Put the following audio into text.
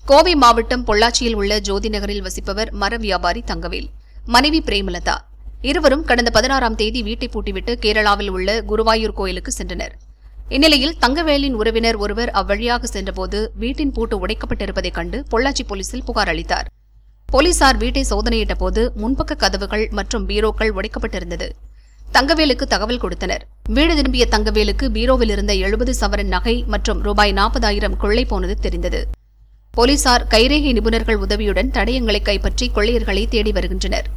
கோவை மாவட்டம் பொள்ளாச்சியில் உள்ள ஜோதி நகரில் வசிப்பவர் மர வியாபாரி தங்கவேல் மனைவி பிரேமலதா இருவரும் கடந்த பதினாறாம் தேதி வீட்டை பூட்டிவிட்டு கேரளாவில் உள்ள குருவாயூர் கோயிலுக்கு சென்றனர் இந்நிலையில் தங்கவேலின் உறவினர் ஒருவர் அவ்வழியாக சென்றபோது வீட்டின் பூட்டு உடைக்கப்பட்டிருப்பதைக் கண்டு பொள்ளாச்சி போலீசில் புகார் அளித்தார் போலீசார் வீட்டை சோதனையிட்ட போது முன்பக்க கதவுகள் மற்றும் பீரோக்கள் உடைக்கப்பட்டிருந்தது தங்கவேலுக்கு தகவல் கொடுத்தனர் வீடு திரும்பிய தங்கவேலுக்கு பீரோவில் இருந்த எழுபது சவரன் நகை மற்றும் ரூபாய் நாற்பதாயிரம் கொள்ளை போனது தெரிந்தது போலீசார் கைரேகை நிபுணர்கள் உதவியுடன் தடயங்களை கைப்பற்றி கொள்ளையர்களை தேடி வருகின்றனர்